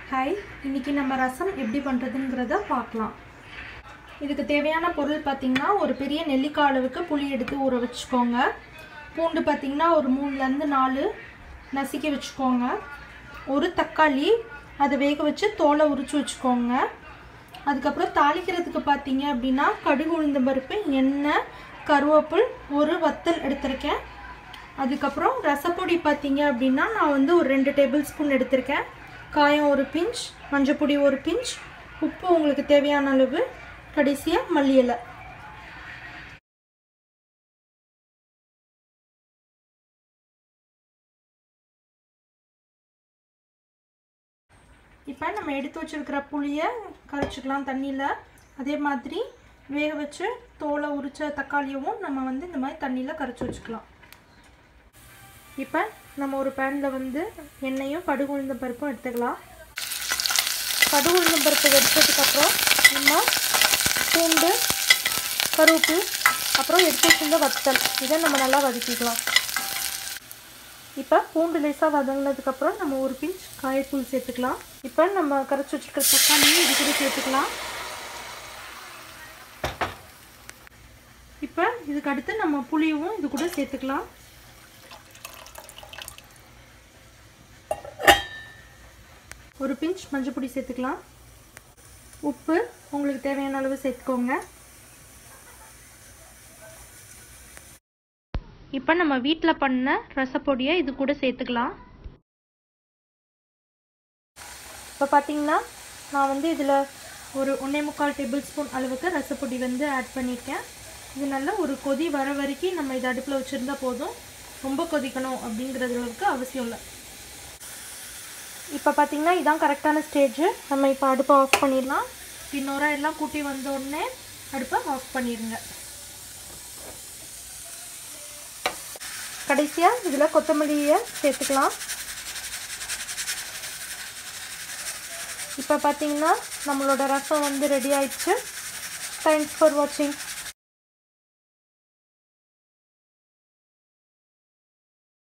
hi இன்னைக்கு நம்ம ரசம் எப்படி பண்ணுறதுங்கிறத பார்க்கலாம் இதுக்கு தேவையான பொருள் பார்த்திங்கன்னா ஒரு பெரிய நெல்லிக்காய் அளவுக்கு புளி எடுத்து ஊற வச்சுக்கோங்க பூண்டு பார்த்திங்கன்னா ஒரு மூணுலேருந்து நாலு நசுக்கி வச்சுக்கோங்க ஒரு தக்காளி அதை வேக வச்சு தோலை உரிச்சு வச்சுக்கோங்க அதுக்கப்புறம் தாளிக்கிறதுக்கு பார்த்தீங்க அப்படின்னா கடுகு உளுந்தம் பருப்பு எண்ணெய் கருவேப்பில் ஒரு வத்தல் எடுத்திருக்கேன் அதுக்கப்புறம் ரசப்பொடி பார்த்தீங்க அப்படின்னா நான் வந்து ஒரு ரெண்டு டேபிள் ஸ்பூன் எடுத்திருக்கேன் காயம் ஒரு பிஞ்ச் மஞ்சப்பொடி ஒரு பிஞ்ச் உப்பு உங்களுக்கு தேவையான அளவு கடைசியாக மல்லி இலை இப்போ நம்ம எடுத்து வச்சிருக்கிற புளியை கரைச்சிக்கலாம் தண்ணியில் அதே மாதிரி வேக வச்சு தோலை உரிச்ச தக்காளியவும் நம்ம வந்து இந்த மாதிரி தண்ணியில் கரைச்சி வச்சுக்கலாம் இப்போ நம்ம ஒரு பேனில் வந்து எண்ணெயும் கடுகு உளுந்தம் பருப்பும் எடுத்துக்கலாம் கடுகு உளுந்தம் பருப்பு வெடிச்சதுக்கப்புறம் நம்ம பூண்டு கருவேப்பு அப்புறம் எடுத்து வச்சிருந்த வத்தல் இதை நம்ம நல்லா வதக்கிக்கலாம் இப்போ பூண்டு லேசாக வதங்கினதுக்கப்புறம் நம்ம ஒரு பிஞ்ச் காயத்தூள் சேர்த்துக்கலாம் இப்போ நம்ம கரைச்சி வச்சுருக்கிற தக்காளியும் இது கூட சேர்த்துக்கலாம் இப்போ இதுக்கு அடுத்து நம்ம புளியவும் இது கூட சேர்த்துக்கலாம் ஒரு பிஞ்ச் மஞ்சள் பொடி சேர்த்துக்கலாம் உப்பு உங்களுக்கு தேவையான அளவு சேர்த்துக்கோங்க இப்போ நம்ம வீட்டில் பண்ண ரசப்பொடியை இது கூட சேர்த்துக்கலாம் இப்போ பார்த்தீங்கன்னா நான் வந்து இதில் ஒரு ஒன்றே முக்கால் டேபிள் ஸ்பூன் அளவுக்கு ரசப்பொடி வந்து ஆட் பண்ணியிருக்கேன் இது நல்லா ஒரு கொதி வர வரைக்கும் நம்ம இதை அடுப்பில் வச்சுருந்தா போதும் ரொம்ப கொதிக்கணும் அப்படிங்கிறதுக்கு அவசியம் இல்லை இப்போ பார்த்தீங்கன்னா இதான் கரெக்டான ஸ்டேஜு நம்ம இப்போ அடுப்பை ஆஃப் பண்ணிடலாம் இன்னொரு எல்லாம் கூட்டி வந்த உடனே அடுப்பை ஆஃப் பண்ணிடுங்க கடைசியாக இதில் கொத்தமல்லியை சேர்த்துக்கலாம் இப்போ பார்த்தீங்கன்னா நம்மளோட ரசம் வந்து ரெடி ஆயிடுச்சு தேங்க்ஸ் ஃபார் வாட்சிங்